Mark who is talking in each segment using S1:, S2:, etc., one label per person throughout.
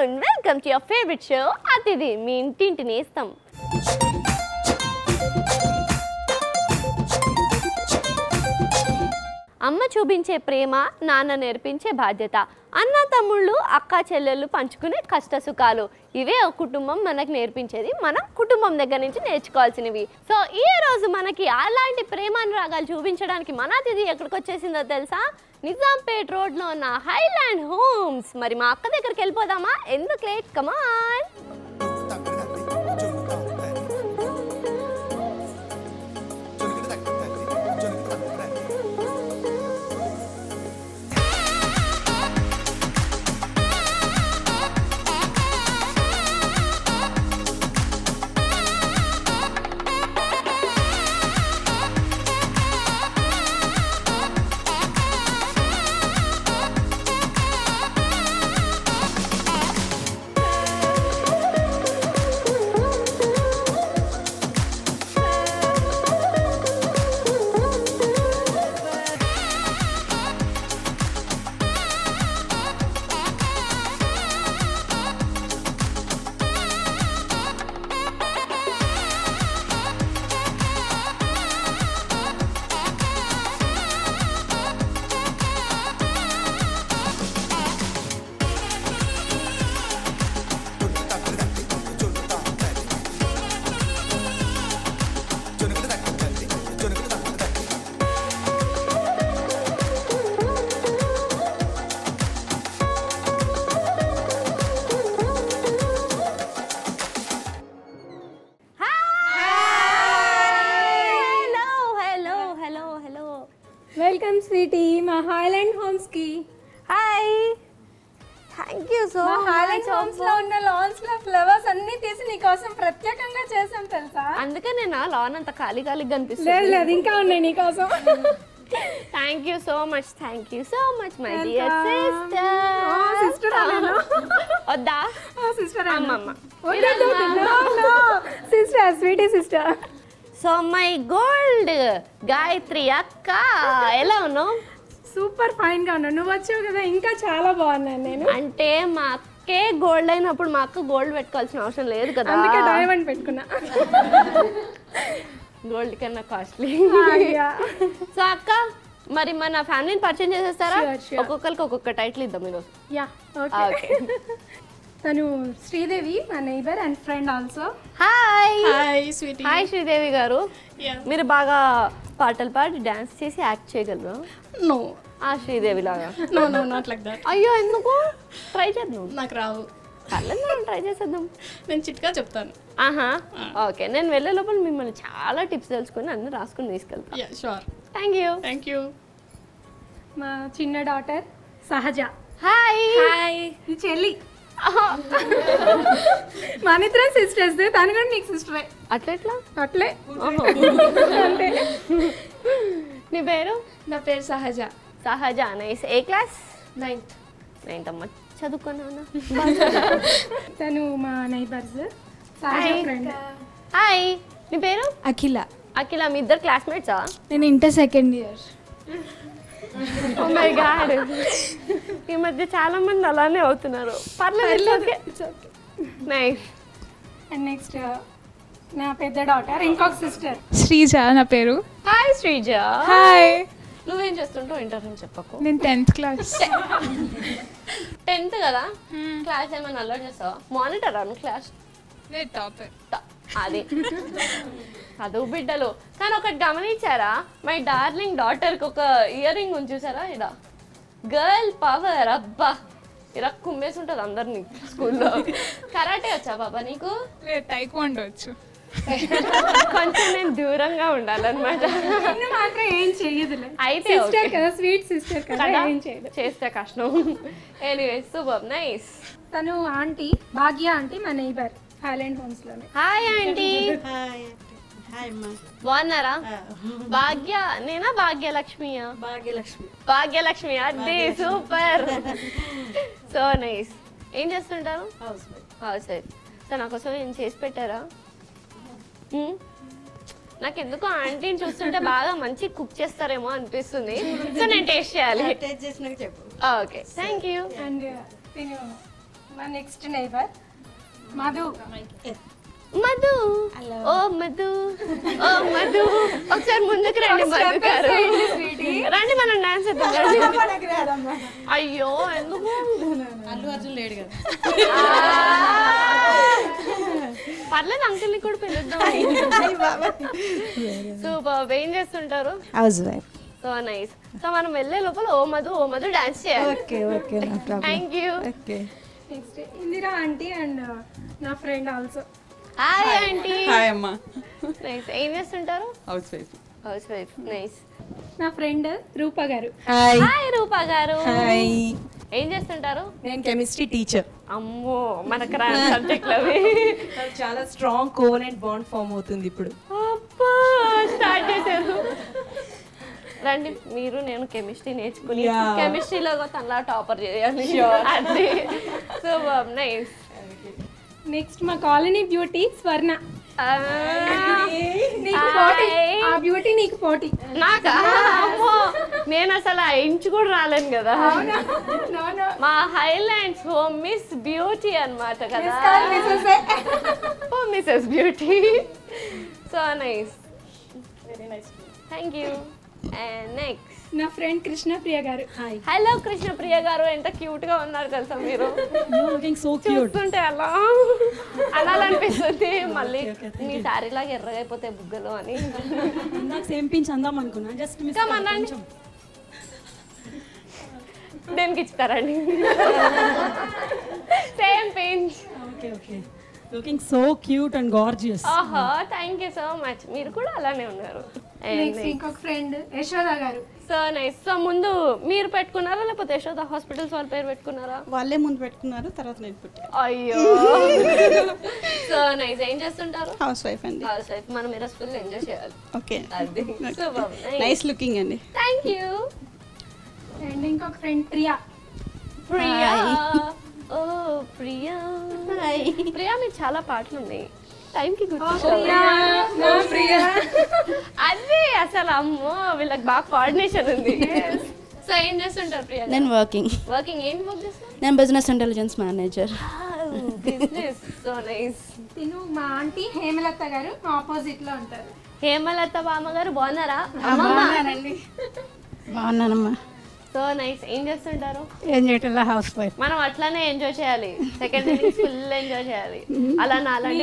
S1: And welcome to your favourite show అతిథి మీ ఇంటింటి నేస్తం అమ్మ చూపించే ప్రేమ నాన్న నేర్పించే బాధ్యత అన్న తమ్ముళ్ళు అక్క చెల్లెళ్ళు పంచుకునే కష్ట సుఖాలు ఇవే ఒక కుటుంబం మనకు నేర్పించేది మనం కుటుంబం దగ్గర నుంచి నేర్చుకోవాల్సినవి సో ఈ రోజు మనకి అలాంటి ప్రేమానురాగాలు చూపించడానికి మన అతిథి ఎక్కడికి వచ్చేసిందో తెలుసా నిజాంపేట్ రోడ్లో ఉన్న హైలాండ్ హోమ్స్ మరి మా అక్క దగ్గరికి వెళ్ళిపోదామా ఎందుకు late come on hello hello hello hello
S2: welcome Sweety మా హాయ్లాండ్ హోమ్స్ కి
S1: హాయ్ థ్యాంక్ యూ సో
S2: మా హాయ్లాండ్ హోమ్స్ లో ఉన్న లాన్స్ లో ఫ్లవర్స్ అన్ని తీసి నీకోసం ప్రత్యేకంగా చేసాం తెలుసా
S1: అందుకే నేను ఆ లాన్ అంత ఖాళీ ఖాళీగా
S2: లేదు
S1: కనిపిస్తుంది
S2: లేదు ఇంకా ఉన్నాయి నీకోసం
S1: thank you so much thank you so much my dear
S2: Welcome.
S1: Sister
S2: Oh, sister అనేనా?
S1: వద్దా
S2: సిస్టర్
S1: అమ్మమ్మ
S2: sister Sweety sister
S1: so my gold Gayatri అక్క ఎలా ఉన్నావు
S2: సూపర్ ఫైన్ గా ఉన్నావు నువ్వు వచ్చావు కదా ఇంకా చాలా బాగున్నాను నేను
S1: అంటే మా అక్కే గోల్డ్ అయినప్పుడు మా అక్క గోల్డ్ పెట్టుకోవాల్సిన అవసరం లేదు కదా
S2: అందుకే డైమండ్ పెట్టుకున్నా
S1: గోల్డ్ కన్నా కాస్ట్లీ
S2: Yeah.
S1: సో అక్క మరి మన ఫ్యామిలీని పరిచయం చేసేస్తారా
S2: Sure, sure.
S1: ఒక్కొక్కరికి ఒక్కొక్క టైటిల్ ఇద్దాం ఈరోజు
S2: యా
S1: ఓకే
S2: ఓకే తను శ్రీదేవి మా neighbour and friend also
S1: hi
S3: hi Sweety
S1: hi Sridevi garu
S3: Yeah.
S1: మీరు బాగా పాటలు పాడి డాన్స్ చేసి యాక్ట్ చేయగలరు
S3: నో
S1: ఆ శ్రీదేవి లాగా
S3: no no not like that
S1: అయ్యో ఎందుకు ట్రై చేద్దాం
S3: నాకు రావు
S1: పర్లేదు మనం ట్రై చేసేద్దాం
S3: నేను చిట్కా చెప్తాను
S1: ఆహా ఓకే నేను వెళ్ళే లోపల మిమ్మల్ని చాలా టిప్స్ తెలుసుకొని అన్ని రాసుకొని తీసుకెళ్తాను
S3: yeah sure
S1: thank you
S3: thank you
S2: మా చిన్న డాటర్ సహజ
S1: హాయ్
S3: హాయ్
S2: ఈ చెల్లి మన ఇద్దరం సిస్టర్స్ తను కూడా నీకు సిస్టరే
S1: అట్లా ఎట్లా
S2: అట్లే అంతే
S1: నీ పేరు
S3: నా పేరు సహజ
S1: సహజ నైస్ ఏ క్లాస్
S3: నైన్త్
S1: నైన్త్ అమ్మ చదువుకున్నాను
S2: తను మా నైబర్స్ సహజ
S1: Hi.
S2: ఫ్రెండ్
S1: హాయ్ నీ పేరు
S4: అఖిల
S1: అఖిల మీ ఇద్దరు క్లాస్మేట్సా
S4: నేను inter second year
S1: oh my god ఈ మధ్య చాలా మంది అలానే అవుతున్నారు పర్లేదు ఓకే నైస్
S2: అండ్ నెక్స్ట్ నా పెద్ద డాటర్ ఇంకొక సిస్టర్
S4: శ్రీజ నా పేరు
S1: హాయ్ శ్రీజ
S4: హాయ్
S1: నువ్వేం చేస్తుంటావు ఇంటర్ అని చెప్పకు
S4: నేను టెన్త్ క్లాస్
S1: టెన్త్ కదా క్లాస్ ఏమైనా అలర్ట్ చేస్తావా మానిటర్ అను క్లాస్
S4: నేను టాపర్
S1: అది చదువు బిడ్డలు కానీ ఒకటి గమనించారా మై డార్లింగ్ డాటర్కి ఒక ఇయర్ రింగ్ ఉంది చూసారా ఇడ గర్ల్ పవర్ అబ్బా ఇలా కుమ్మేసి ఉంటుంది అందరినీ స్కూల్లో కరాటే వచ్చా బాబా నీకు
S4: టైక్వాండో వచ్చు
S1: కొంచెం నేను దూరంగా ఉండాలన్నమాట
S2: నిన్ను మాత్రం ఏం చెయ్యదులే
S1: అయితే
S2: సిస్టర్
S1: okay.
S2: కదా స్వీట్ సిస్టర్ కదా
S1: కదా
S2: ఏం చేయదు
S1: చేస్తే కష్టం ఎనీవేస్ సూపర్ నైస్
S2: తను ఆంటీ భాగ్య ఆంటీ మా నైబర్ హాయ్లాండ్ హోమ్స్ లోనే
S1: హాయ్ ఆంటీ
S5: హాయ్ హాయ్ అమ్మా
S1: బాగున్నారా భాగ్య నేనా భాగ్యలక్ష్మియా
S5: భాగ్యలక్ష్మి
S1: భాగ్యలక్ష్మి అదే సూపర్ సో నైస్ ఏం చేస్తుంటారు
S5: house wife
S1: house wife so నా కోసం ఏం చేసి పెట్టారా మ్మ్? నాకు ఎందుకో ఆంటీని చూస్తుంటే బాగా మంచి కుక్ చేస్తారేమో అనిపిస్తుంది సో నేను టేస్ట్ చేయాలి
S5: టేస్ట్ చేసినాక చెప్పు
S1: ఓకే థ్యాంక్ యూ
S2: అండ్ తిను మా నెక్స్ట్ నైబర్ మధు
S1: మధు ఓ మధు ఓ మధు ఒకసారి ముందుకు రండి మధు గారు రండి మనం డాన్స్ చేద్దాం రండి. అయ్యో ఎందుకు
S5: అల్లు అర్జున్ లేడు కదా
S1: పర్లేదు అంకుల్ని కూడా పిలుద్దాం సూపర్ ఏం చేస్తుంటారు
S6: house wife
S1: so nice so మనం వెళ్ళే లోపల ఓ మధు ఓ మధు డాన్స్ చేయాలి
S6: okay okay no problem
S1: thank you
S6: okay
S2: next Indira aunty and నా friend also
S1: hi aunty
S7: hi అమ్మా
S1: నైస్ ఏం చేస్తుంటారు
S7: house wife
S1: house wife nice
S2: నా friend Roopa garu
S6: hi
S1: hi రూపా గారు
S6: హాయ్
S1: ఏం చేస్తుంటారు
S6: నేను కెమిస్ట్రీ టీచర్
S1: అమ్మో మనకు రా సబ్జెక్ట్లు అవి
S6: చాలా స్ట్రాంగ్ కోవలెంట్ బాండ్ ఫామ్ అవుతుంది ఇప్పుడు
S1: అబ్బా స్టార్ట్ చేశారు రండి మీరు నేను కెమిస్ట్రీ నేర్చుకుని
S6: Yeah.
S1: కెమిస్ట్రీలో తనలా టాపర్ చేయాలి అది సో నైస్
S2: నెక్స్ట్ మా కాలనీ బ్యూటీ స్వర్ణ నీకు పోటీ ఆ బ్యూటీ నీకు పోటీ
S1: నాకా అమ్మో నేను అసలు ఆ ఇంచు కూడా రాలేను కదా
S2: No, no.
S1: మా హైలైట్స్ ఓ మిస్ బ్యూటీ అన్నమాట కదా
S2: Miss ఏ.
S1: ఓ Mrs beauty so nice very nice thank you and next
S2: నా ఫ్రెండ్ కృష్ణప్రియ గారు
S1: హలో కృష్ణప్రియ గారు ఎంత క్యూట్ గా ఉన్నారు తెలుసా మీరు
S6: లుకింగ్ సో
S1: చూస్తుంటే అలా అనాలనిపిస్తుంది మళ్ళీ మీ శారీ లాగా ఎర్రగా అయిపోతాయి బుగ్గలు అని
S6: ఇందాక సేమ్ పించ్ అందాం అనుకున్నా జస్ట్ మిస్
S1: Come on, రండి. దేనికి ఇస్తారండి same pinch
S6: okay okay looking so cute and gorgeous
S1: ఆహా థ్యాంక్ యూ సో మచ్ మీరు కూడా అలానే ఉన్నారు
S2: నెక్స్ట్ ఇంకొక ఫ్రెండ్ యశోద గారు
S1: సో నైస్ సో ముందు మీరు పెట్టుకున్నారా లేకపోతే యశోద హాస్పిటల్స్ వాళ్ళ పేరు పెట్టుకున్నారా
S5: వాళ్ళే ముందు పెట్టుకున్నారు తర్వాత నేను పుట్టాను
S1: అయ్యో సో నైస్ ఏం చేస్తుంటారు
S5: హౌస్ వైఫ్ అండి
S1: హౌస్ వైఫ్ మనం ఈరోజు ఫుల్ ఎంజాయ్ చేయాలి
S5: ఓకే
S1: అది సూపర్
S5: నైస్ లుకింగ్ అండి
S1: థ్యాంక్ యూ
S2: అండ్ ఇంకొక ఫ్రెండ్ ప్రియా
S1: ప్రియా ఓ ప్రియా ప్రియా మీకు చాలా పాటలు ఉన్నాయి టైంకి గుర్తు
S2: నా ప్రియా
S1: అదే అసలు అమ్మో వీళ్ళకి బాగా కోఆర్డినేషన్ ఉంది సో ఏం చేస్తుంటారు ప్రియా
S8: నేను వర్కింగ్
S1: వర్కింగ్ ఏం వర్క్ చేస్తారు
S8: నేను business intelligence manager
S1: business so nice
S2: తిను మా ఆంటీ హేమలత గారు మా ఆపోజిట్ లో ఉంటారు
S1: హేమలత బామ్మ గారు బాగున్నారా అమ్మమ్మ
S5: బాగున్నానమ్మా
S1: సో నైస్ ఏం చేస్తుంటారు
S5: ఏం చేయటంలో హౌస్ వైఫ్
S1: మనం అట్లానే ఎంజాయ్ చేయాలి సెకండ్ ఇన్నింగ్స్ ఫుల్ ఎంజాయ్ చేయాలి అలా నాలాంటి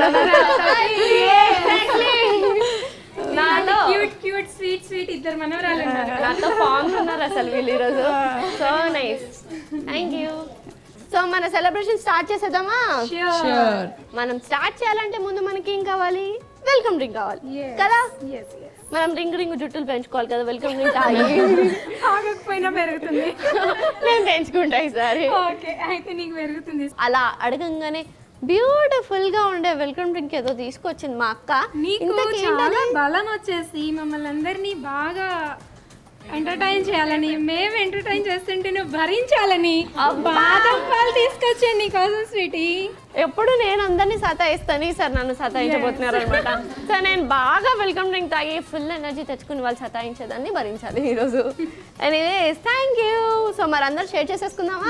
S1: నాలో
S2: క్యూట్ క్యూట్ స్వీట్ స్వీట్ ఇద్దరు మనవరాలు ఉన్నారు
S1: నాతో ఫామ్ ఉన్నారు అసలు వీళ్ళు ఈరోజు so nice thank you so మన సెలబ్రేషన్ స్టార్ట్ చేసేద్దామా
S2: Sure.
S1: మనం స్టార్ట్ చేయాలంటే ముందు మనకి ఏం కావాలి వెల్కమ్ డ్రింక్ కావాలి
S2: Yes.
S1: కదా
S2: Yes, yes.
S1: మనం రింగ్ రింగ్ జుట్టులు పెంచుకోవాలి కదా వెల్కమ్ డ్రింక్ తాగి
S2: ఆగకపోయినా పెరుగుతుంది
S1: నేను పెంచుకుంటా ఈసారి
S2: ఓకే అయితే నీకు పెరుగుతుంది
S1: అలా అడగంగానే బ్యూటిఫుల్ గా ఉండే వెల్కమ్ డ్రింక్ ఏదో తీసుకొచ్చింది మా అక్క
S2: నీకు
S1: ఇంతకీ
S2: చాలా బలం వచ్చేసి మమ్మల్ని అందరినీ బాగా ఎంటర్టైన్ చేయాలని మేము ఎంటర్టైన్ చేస్తుంటే నువ్వు భరించాలని బాదం పాలు తీసుకొచ్చాను నీకోసం స్వీటీ
S1: ఎప్పుడు నేను అందరినీ సతాయిస్తాను సార్ నన్ను సతాయించబోతున్నారు అనమాట సో నేను బాగా వెల్కమ్ డ్రింక్ తాగి ఫుల్ ఎనర్జీ తెచ్చుకుని వాళ్ళు సతాయించేదాన్ని భరించాలి ఈరోజు ఎనీవేస్ థ్యాంక్ యూ సో మరి అందరు షేర్ చేసేసుకుందామా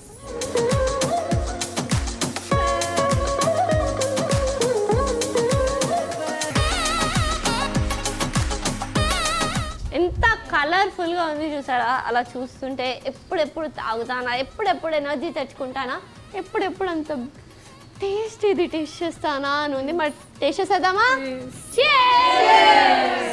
S1: ఎంత కలర్ఫుల్గా ఉంది చూసారా అలా చూస్తుంటే ఎప్పుడెప్పుడు తాగుతానా ఎప్పుడెప్పుడు ఎనర్జీ తెచ్చుకుంటానా ఎప్పుడెప్పుడు అంత టేస్ట్ ఇది టేస్ట్ చేస్తానా అని ఉంది మరి టేస్ట్ చేసేద్దామా Cheers!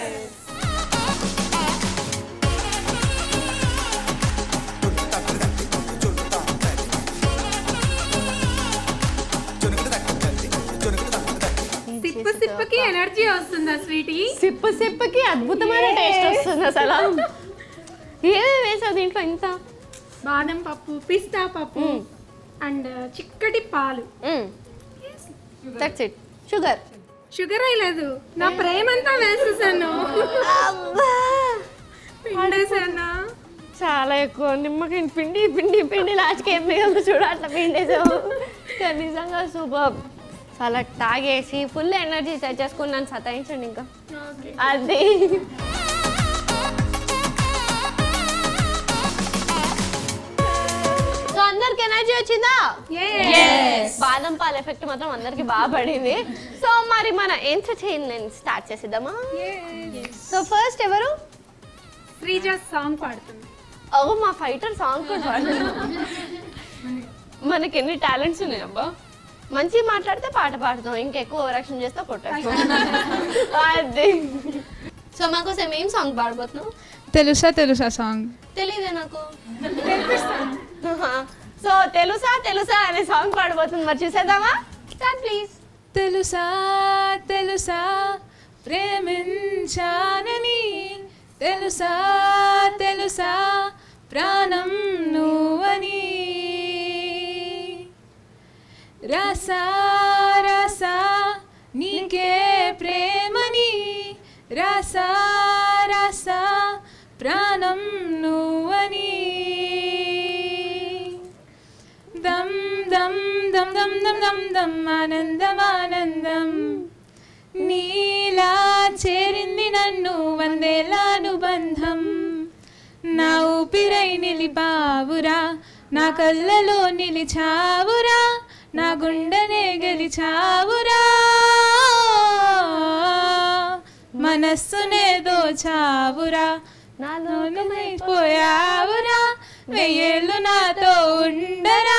S2: సిప్పు సిప్పుకి ఎనర్జీ వస్తుందా స్వీటీ
S1: సిప్పు సిప్పుకి అద్భుతమైన టేస్ట్ వస్తుంది అసలు ఏమేమి వేసావు దీంట్లో ఇంత
S2: బాదం పప్పు పిస్తా పప్పు అండ్ చిక్కటి పాలు
S1: దట్స్ ఇట్ షుగర్
S2: షుగర్ అయ్యలేదు నా ప్రేమంతా వేసేసాను పిండేసానా
S1: చాలా ఎక్కువ నిమ్మకాయ పిండి పిండి పిండి లాస్ట్కి ఏం మిగలదు చూడు అట్లా పిండేసావు కానీ నిజంగా సూపర్ చాలా తాగేసి ఫుల్ ఎనర్జీ తెచ్చేసుకుని నన్ను సతాయించండి ఇంకా అది సో అందరికి ఎనర్జీ వచ్చిందా బాదం పాల ఎఫెక్ట్ మాత్రం అందరికి బాగా పడింది సో మరి మన ఎంటర్టైన్మెంట్ స్టార్ట్ చేసేద్దామా సో ఫస్ట్ ఎవరు
S2: శ్రీజ సాంగ్ పాడుతుంది
S1: అవు మా ఫైటర్ సాంగ్ కూడా పాడుతున్నాం మనకి ఎన్ని టాలెంట్స్ ఉన్నాయి అబ్బా మంచిగా మాట్లాడితే పాట పాడతాం ఇంకెక్కువ ఓవరాక్షన్ చేస్తే కొట్టేస్తాం అది సో మాకోసం ఏం సాంగ్ పాడబోతున్నావు
S4: తెలుసా తెలుసా సాంగ్
S1: తెలీదే నాకు సో తెలుసా తెలుసా అనే సాంగ్ పాడబోతుంది మరి చూసేద్దామా స్టార్ట్ ప్లీజ్
S4: తెలుసా తెలుసా ప్రేమించానని తెలుసా తెలుసా ప్రాణం నువ్వని రసా రసా నీకే ప్రేమని రసా రసా ప్రాణం నువ్వని దం దం దం దం దం దం దం ఆనందం ఆనందం నీలా చేరింది నన్ను వందేల అనుబంధం నా ఊపిరై నిలిపావురా నా కళ్ళలో నిలిచావురా నా గుండెనే గెలిచావురా మనస్సునే దోచావురా నాలో పోయావురా వెయ్యేళ్ళు నాతో ఉండరా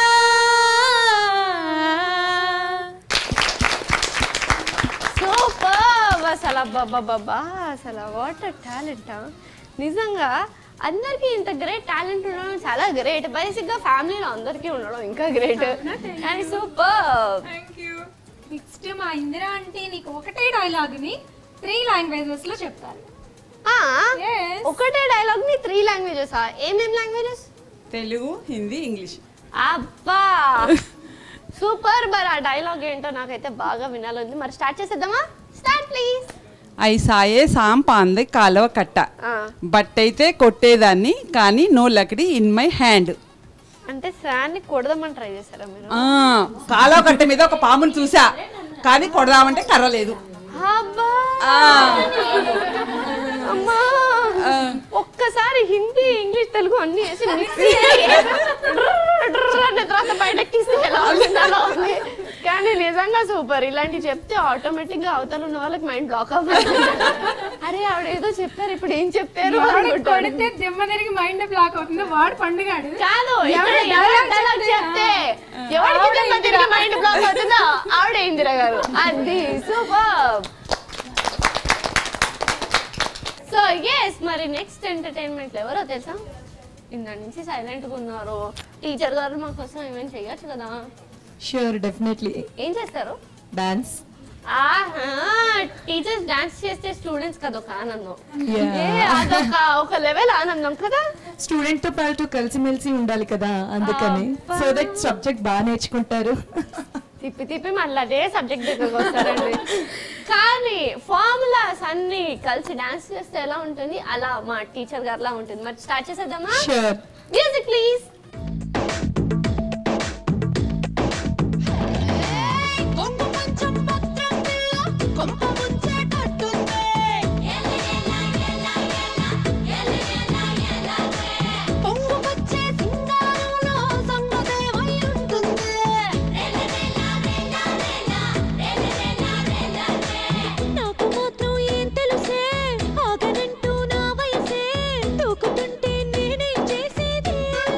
S1: సూపర్ అసలు అబ్బా అసలు వాట్ టాలెంట్ నిజంగా అందరికీ ఇంత గ్రేట్ టాలెంట్ ఉండడం చాలా గ్రేట్ బేసిక్గా ఫ్యామిలీలో అందరికీ ఉండడం ఇంకా గ్రేట్ కానీ సూపర్
S2: నెక్స్ట్ మా ఇందిరా అంటే నీకు ఒకటే డైలాగ్ ని త్రీ లాంగ్వేజెస్ లో చెప్తారు Yes.
S1: ఒకటే డైలాగ్ ని త్రీ లాంగ్వేజెస్ ఏమేం లాంగ్వేజెస్
S5: తెలుగు హిందీ ఇంగ్లీష్
S1: అబ్బా సూపర్ మరి ఆ డైలాగ్ ఏంటో నాకైతే బాగా వినాలని మరి స్టార్ట్ చేసేద్దామా స్టార్ట్ ప్లీజ్
S5: ఐసాయే సాం పాందే కాలువ కట్ట బట్టయితే కొట్టేదాన్ని కానీ నో లకిడి ఇన్ మై హ్యాండ్
S1: అంటే ఫ్యాన్ని కొడదామని ట్రై చేశారా మీరు
S5: కాలువ కట్ట మీద ఒక పాముని చూసా కానీ కొడదామంటే కర్ర లేదు
S1: అబ్బా అమ్మా ఒక్కసారి హిందీ ఇంగ్లీష్ తెలుగు అన్ని వేసి మిక్సీ తర్వాత బయటకు తీస్తే ఎలా ఉంటుంది అలా ఉంది కానీ నిజంగా సూపర్ ఇలాంటి చెప్తే ఆటోమేటిక్ గా అవతల ఉన్న వాళ్ళకి మైండ్ బ్లాక్ అవ్వాలి అరే ఆవిడ ఏదో చెప్పారు ఇప్పుడు ఏం చెప్పారు అనుకుంటారు.
S2: కొడితే దిమ్మ తిరిగి మైండ్ బ్లాక్ అవుతుంది వాడు పండుగాడు
S1: కాదు ఎవరు ఎవరు dialogue చెప్తే ఎవరికి దెబ్బ తిరిగి మైండ్ బ్లాక్ అవుతుందో ఆవిడ ఇందిరా గారు అది సూపర్ సో ఎస్ మరి నెక్స్ట్ ఎంటర్టైన్మెంట్ ఎవరో తెలుసా ఇందా నుంచి సైలెంట్ గా ఉన్నారు టీచర్ గారు మా కోసం ఏమైనా చేయొచ్చు కదా
S6: షూర్ డెఫినెట్లీ
S1: ఏం చేస్తారు
S6: డాన్స్
S1: ఆహా టీచర్స్ డాన్స్ చేస్తే స్టూడెంట్స్ కదా ఒక ఆనందం ఏ, అదొక ఒక లెవెల్ ఆనందం కదా
S6: స్టూడెంట్ తో పాటు కలిసిమెలిసి ఉండాలి కదా అందుకని సో దట్ సబ్జెక్ట్ బాగా నేర్చుకుంటారు
S1: తిప్పి తిప్పి మళ్ళీ అదే సబ్జెక్ట్ దగ్గరకు వస్తారండి కానీ ఫార్ములాస్ అన్ని కలిసి డాన్స్ చేస్తే ఎలా ఉంటుంది అలా మా టీచర్ గారిలా ఉంటుంది మరి స్టార్ట్ చేసేద్దామా
S6: షూర్
S1: మ్యూజిక్ ప్లీజ్
S7: నాకు మాత్రం ఏం తెలుసే ఆగనంటూ నా వయసే తూకుతుంటే నేనేం చేసేది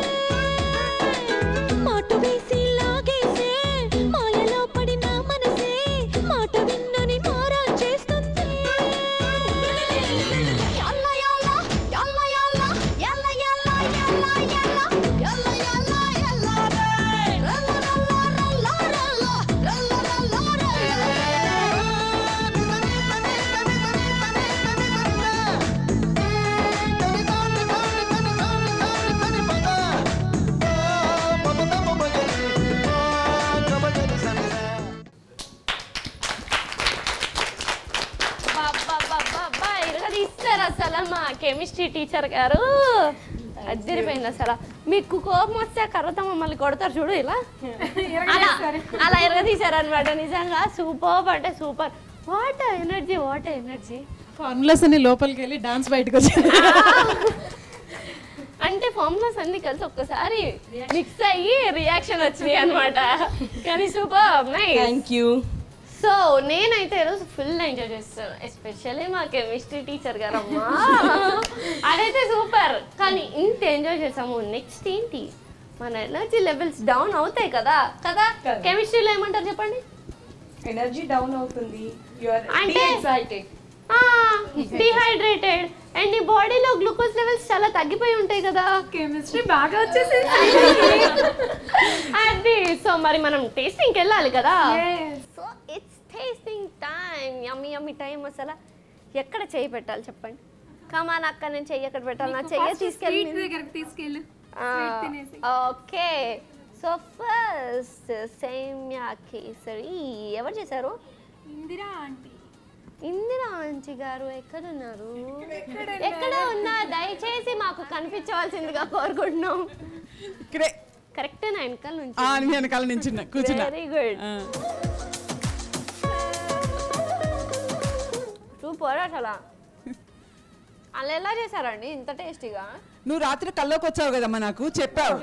S7: మాట వేసి లాగేసే మాయలో పడిన మనసే మాట విన్నని మారా చేస్తుంది యల్ల యల్ల యల్ల యల్ల యల్ల యల్ల యల్ల యల్ల యల్ల యల్ల యల్ల రే రల్ల రల్ల రల్ల రల్ల రల్ల రల్ల
S1: ఇస్తారు అసలు మా కెమిస్ట్రీ టీచర్ గారు అద్దరిపోయింది అసలు మీకు కోపం వస్తే కర్రతో మమ్మల్ని కొడతారు చూడు ఇలా అలా అలా ఎరగదీశారు అనమాట నిజంగా సూపర్ అంటే super what energy what energy
S6: formulas అన్ని లోపలికి వెళ్ళి డాన్స్ బయటకు వచ్చింది
S1: అంటే ఫార్ములాస్ అన్ని కలిసి ఒక్కసారి మిక్స్ అయ్యి రియాక్షన్ వచ్చినాయి అనమాట కానీ super nice
S6: thank you
S1: so నేనైతే ఈరోజు ఫుల్ ఎంజాయ్ చేస్తాను ఎస్పెషల్లీ మా కెమిస్ట్రీ టీచర్ గారమ్మా అదైతే సూపర్ కానీ ఇంత ఎంజాయ్ చేసాము నెక్స్ట్ ఏంటి మన ఎనర్జీ లెవెల్స్ డౌన్ అవుతాయి కదా కదా కెమిస్ట్రీలో ఏమంటారు చెప్పండి
S6: ఎనర్జీ డౌన్ అవుతుంది యు ఆర్
S1: అంటే-
S6: ఎక్సైటెడ్
S1: డిహైడ్రేటెడ్ అండ్ నీ బాడీలో గ్లూకోజ్ లెవెల్స్ చాలా తగ్గిపోయి ఉంటాయి కదా
S2: కెమిస్ట్రీ బాగా వచ్చేసింది
S1: అది సో మరి మనం టేస్టింగ్కి వెళ్ళాలి కదా
S2: Yes.
S1: So it's tasting time yummy yummy time అసలు ఎక్కడ చెయ్యి పెట్టాలి చెప్పండి కమాన్ అక్క నేను చెయ్యి ఎక్కడ పెట్టాలి నా చెయ్యి
S2: స్వీట్
S1: తీసుకెళ్ళి
S2: దగ్గరకు తీసుకెళ్ళు Sweet తినేసి
S1: okay so first semiya kesari ఎవరు చేశారు
S2: ఇందిరా ఆంటీ
S1: ఇందిరా ఆంటీ గారు ఎక్కడున్నారు ఎక్కడ ఉన్నా దయచేసి మాకు కనిపించవలసిందిగా కోరుకుంటున్నాం
S5: ఇక్కడే
S1: కరెక్ట్ నా వెనకాల నుంచి
S5: ఆ, నీ వెనకాల నించున్నా కూర్చున్నా
S1: వెరీ గుడ్
S5: ఆ.
S1: సూపర్ అసలు అలా ఎలా చేశారండి ఇంత టేస్టీగా
S5: నువ్వు రాత్రి కల్లోకి వచ్చావు కదమ్మా నాకు చెప్పావు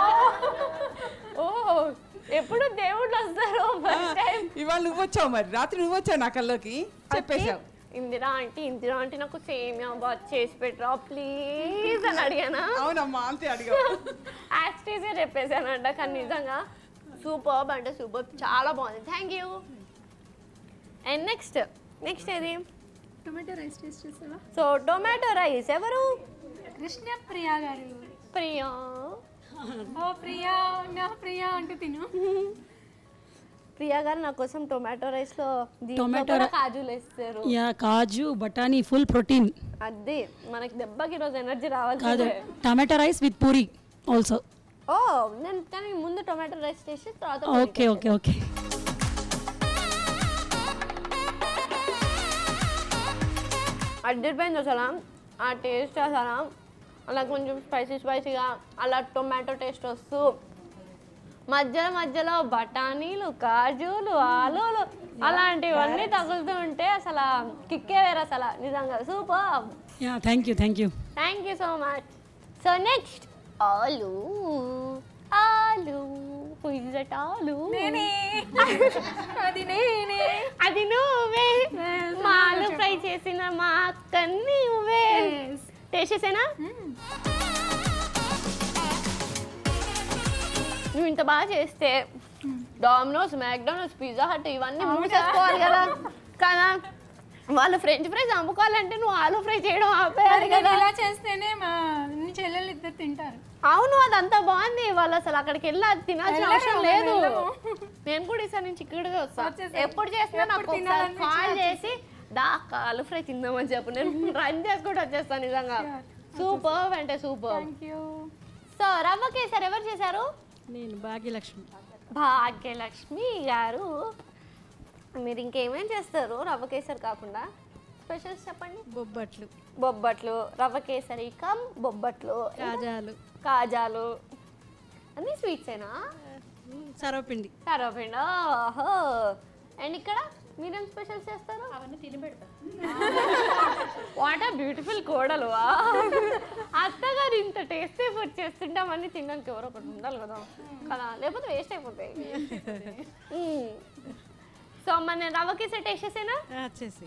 S1: ఓ ఎప్పుడు దేవుళ్ళు వస్తారు ఫస్ట్ టైం
S5: ఇవాళ నువ్వు వచ్చావు మరి రాత్రి నువ్వు వచ్చావు నా కల్లోకి చెప్పేశావు
S1: ఇందిరా ఆంటీ ఇందిరా ఆంటీ నాకు సేమియా బాగా చేసి పెట్టరా ప్లీజ్ అని అడిగానా
S5: అవునమ్మా అంతే అడిగావు
S1: యాక్స్టీసే చెప్పేసానంట కానీ నిజంగా సూపర్ అంటే సూపర్ చాలా బాగుంది thank you and next next ఏది
S2: టొమాటో రైస్ టేస్ట్ చేస్తావా
S1: సో టొమాటో రైస్ ఎవరు
S2: కృష్ణ ప్రియా గారు
S1: ప్రియా
S2: ఓ ప్రియా నా ప్రియా అంటూ తిను
S1: ప్రియా గారు నా కోసం టొమాటో రైస్ లో దీంట్లో
S9: టొమాటో
S1: కూడా
S9: రై-
S1: కాజులు వేస్తారు
S9: యా కాజు బఠానీ ఫుల్ ప్రోటీన్
S1: అది మనకి దెబ్బకి ఈరోజు ఎనర్జీ రావాలి
S9: కాదు tomato rice with puri also
S1: ఓ నేను కానీ ముందు టొమాటో రైస్ చేసి తర్వాత పూరి
S9: ఓకే ఓకే ఓకే
S1: అడ్డిపోయింది అసలు ఆ టేస్ట్ అసలు అలా కొంచెం స్పైసీ స్పైసీగా అలా టొమాటో టేస్ట్ వస్తూ మధ్యలో మధ్యలో బఠానీలు కాజులు ఆలులు అలాంటివన్నీ తగులుతూ ఉంటే అసలు కిక్కే వేరు అసలు నిజంగా super
S9: yeah thank you thank you
S1: thank you so much so next ఆలు ఆలు హూ ఇస్ దట్ ఆలు
S2: అది నేనే
S1: అది నువ్వే మా ఆలు ఫ్రై చేసిన మా అక్కని నువ్వే టేస్ట్ చేసేనా నువ్వు ఇంత బాగా చేస్తే డామినోస్ మ్యాక్డోనల్డ్స్ పిజ్జా హట్ ఇవన్నీ మూసేసుకోవాలి కదా కదా వాళ్ళు ఫ్రెంచ్ ఫ్రైస్ అమ్ముకోవాలంటే నువ్వు ఆలు ఫ్రై చేయడం ఆపేయాలి
S2: నేను
S1: కదా
S2: ఇలా చేస్తేనే మా అన్ని చెల్లెలు ఇద్దరు తింటారు
S1: అవును అదంతా బాగుంది వాళ్ళు అసలు అక్కడికి వెళ్ళి అది తినాల్సిన
S2: వెళ్ళము,
S1: అవసరం లేదు
S2: వెళ్ళము.
S1: నేను కూడా ఈసారి నుంచి ఇక్కడికే వస్తా
S2: వచ్చేసేయ్.
S1: ఎప్పుడు చేసినా నాకు
S2: ఎప్పుడు
S1: ఒకసారి
S2: తినాలనిపించినా
S1: కాల్ చేసి దా ఆలు ఫ్రై తిందామని చెప్పు నేను రన్ చేసుకుంటూ వచ్చేస్తాను నిజంగా సూపర్ అంటే సూపర్
S2: థ్యాంక్ యూ
S1: సో రవ్వ కేసరి ఎవరు చేశారు
S9: నేను భాగ్యలక్ష్మి
S1: భాగ్యలక్ష్మి గారు మీరు ఇంకేమేం చేస్తారు రవ్వ కేసరి కాకుండా స్పెషల్స్ చెప్పండి
S9: బొబ్బట్లు
S1: బొబ్బట్లు రవ్వ కేసరి కమ్ బొబ్బట్లు
S9: కాజాలు
S1: కాజాలు అన్ని స్వీట్సేనా
S9: సర్వపిండి
S1: సర్వపిండి ఓహో అండ్ ఇక్కడ మీరేం స్పెషల్స్ చేస్తారు అవన్నీ తిని పెడతా వాట్ ఆ బ్యూటిఫుల్ కోడలు వా. అత్తగారు ఇంత టేస్టీ ఫుడ్ చేస్తుంటే అవన్నీ తినడానికి ఎవరో ఒకటి ఉండాలి కదా కదా లేకపోతే వేస్ట్ అయిపోతాయి సో మన రవ్వకి సెట్ వేసేసేనా
S9: వచ్చేసి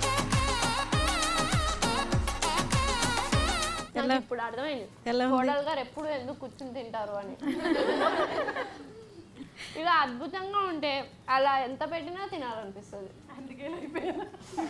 S1: నాకు ఇప్పుడు అర్థమైంది
S9: ఎలా ఉంది?
S1: కోడలు గారు ఎప్పుడు ఎందుకు కూర్చుని తింటారు అని ఇక అద్భుతంగా ఉంటే అలా ఎంత పెట్టినా తినాలనిపిస్తుంది అందుకే అయిపోయింది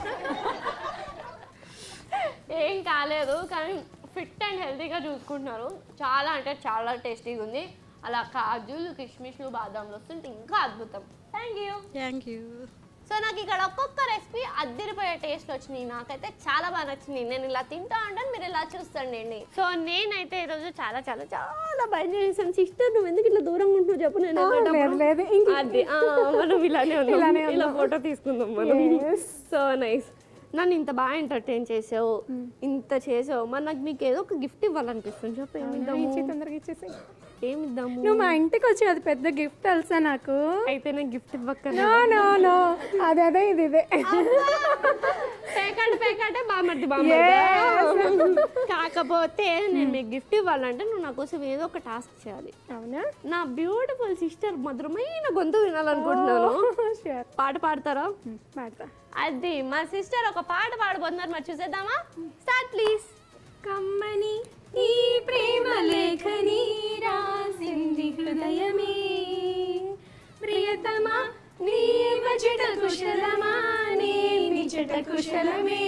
S1: ఏం కాలేదు కానీ ఫిట్ అండ్ హెల్తీగా చూసుకుంటున్నారు చాలా అంటే చాలా టేస్టీగా ఉంది అలా కాజులు కిష్మిష్లు బాదాంలు వస్తుంటే ఇంకా అద్భుతం thank you
S9: thank you
S1: so నాకు ఇక్కడ ఒక్కొక్క రెసిపీ అద్దరిపోయే టేస్ట్ వచ్చినాయి నాకైతే చాలా బాగా నచ్చింది నేను ఇలా తింటా ఉంటాను మీరు ఇలా చూస్తాండి సో నేనైతే ఈరోజు చాలా చాలా చాలా భయం చేసాను సిస్టర్ నువ్వు ఎందుకు ఇట్లా దూరంగా ఉంటున్నావు చెప్పు నేను వెళ్ళేటప్పుడు. అది ఆ, మనం ఇలానే ఉన్నాం ఇలా ఫోటో తీసుకుందాం మనం సో నైస్ నన్ను ఇంత బాగా ఎంటర్టైన్ చేసావు ఇంత చేసావు మరి నాకు నీకు ఏదో ఒక గిఫ్ట్ ఇవ్వాలనిపిస్తుంది చెప్పు ఏమిద్దాము
S2: ఇచ్చి తొందరగా ఇచ్చేసి
S1: ఏమిద్దాము
S2: నువ్వు మా ఇంటికి వచ్చి అది పెద్ద గిఫ్ట్ తెలుసా నాకు
S1: అయితే నాకు గిఫ్ట్ ఇవ్వక్క
S2: నో నో నో అదే అదే ఇది ఇదే
S1: పేకాట పేకాటే బామర్ది బామర్ది కాకపోతే నేను మీకు గిఫ్ట్ ఇవ్వాలంటే నువ్వు నా కోసం ఏదో ఒక టాస్క్ చేయాలి
S2: అవునా
S1: నా బ్యూటిఫుల్ సిస్టర్ మధురమైన గొంతు వినాలనుకుంటున్నాను
S2: షూర్
S1: పాట పాడతారా
S2: పాడతా
S1: అది మా సిస్టర్ ఒక పాట పాడబోతున్నారు మరి చూసేద్దామా స్టార్ట్ ప్లీజ్
S2: కమ్మని ఈ ప్రేమ లేఖని రాసింది హృదయమే ప్రియతమా నీ వచట కుశలమా నీ నిచట కుశలమే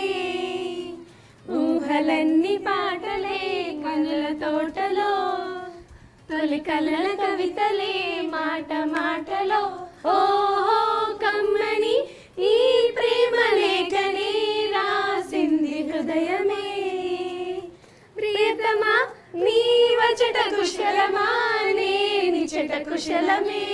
S2: ఊహలన్నీ పాటలే కనుల తోటలో తొలి కలల కవితలే మాట మాటలో ఓహో కమ్మని ఈ ప్రేమ లేఖని రాసింది హృదయమే ప్రియతమా నీ వచట కుశలమా నేని చెట కుశలమే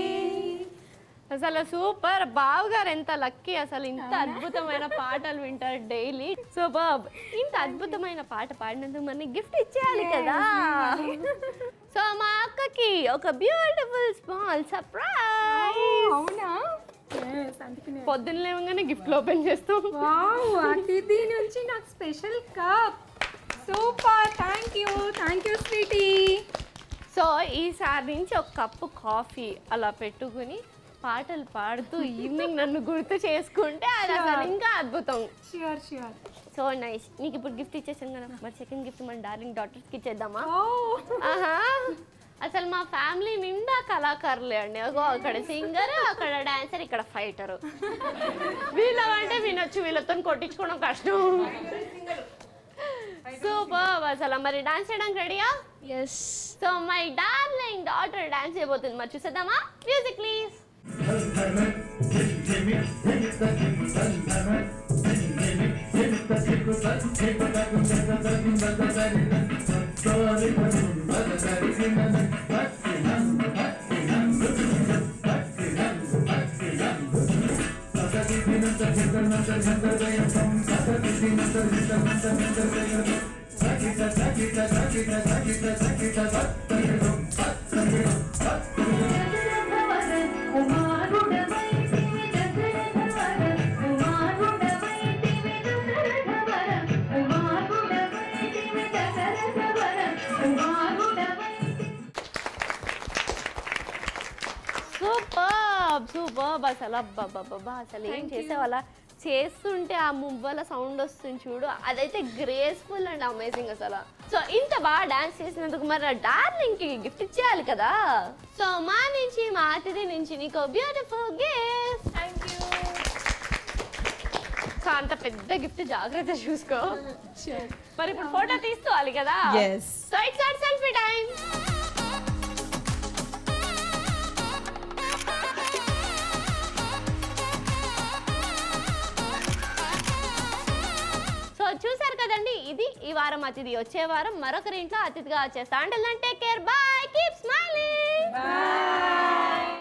S1: అసలు సూపర్ బావగారు ఎంత లక్కీ అసలు ఇంత అద్భుతమైన పాటలు వింటారు డైలీ సూపర్ ఇంత అద్భుతమైన పాట పాడినందుకు మరి గిఫ్ట్ ఇచ్చేయాలి కదా సో మా అక్కకి ఒక బ్యూటిఫుల్ స్మాల్ సర్ప్రైజ్
S2: అవునా
S1: పొద్దున్న లేవగానే గిఫ్ట్ ఓపెన్ చేస్తాం
S2: వావ్ అతిథి నుంచి నాకు special cup super thank you thank you sweetie
S1: so ఈసారి నుంచి ఒక కప్పు కాఫీ అలా పెట్టుకుని పాటలు పాడుతూ ఈవినింగ్ నన్ను గుర్తు చేసుకుంటే అది అసలు ఇంకా అద్భుతం
S2: ష్యూర్ ష్యూర్
S1: సో నైస్ నీకు ఇప్పుడు గిఫ్ట్ ఇచ్చేసాం కదా మరి సెకండ్ గిఫ్ట్ మన డార్లింగ్ డాటర్స్కి ఇచ్చేద్దామా
S2: ఓ
S1: ఆహా అసలు మా ఫ్యామిలీ నిండా కళాకారులే అండి అగో అక్కడ సింగర్ అక్కడ డాన్సర్ ఇక్కడ ఫైటర్ వీళ్ళవంటే వినొచ్చు వీళ్ళతో కొట్టించుకోవడం కష్టం సూపర్ అసలు మరి డాన్స్ చేయడానికి రెడీయా
S3: yes
S1: so my darling daughter dance చేయబోతుంది మరి చూసేద్దామా మ్యూజిక్ ప్లీజ్ సూపర్ సూపర్ అసలు అబ్బబ్బబ్బా అసలు ఏం చేసేవాళ్ళ చేస్తుంటే ఆ మువ్వల సౌండ్ వస్తుంది చూడు అదైతే గ్రేస్ఫుల్ అండ్ అమేజింగ్ అసలు సో ఇంత బాగా డాన్స్ చేసినందుకు మరి డార్లింగ్ కి గిఫ్ట్ ఇచ్చేయాలి కదా సో మా నుంచి మా అతిథి నుంచి నీకు beautiful gift thank you so అంత పెద్ద గిఫ్ట్ జాగ్రత్త చూసుకో మరి ఇప్పుడు ఫోటో తీసుకోవాలి కదా
S5: Yes.
S1: So it's selfie time so చూసారు కదండి ఇది ఈ వారం అతిథి వచ్చే వారం మరొకరి ఇంట్లో అతిథిగా వచ్చేస్తా అంటే take care bye keep smiling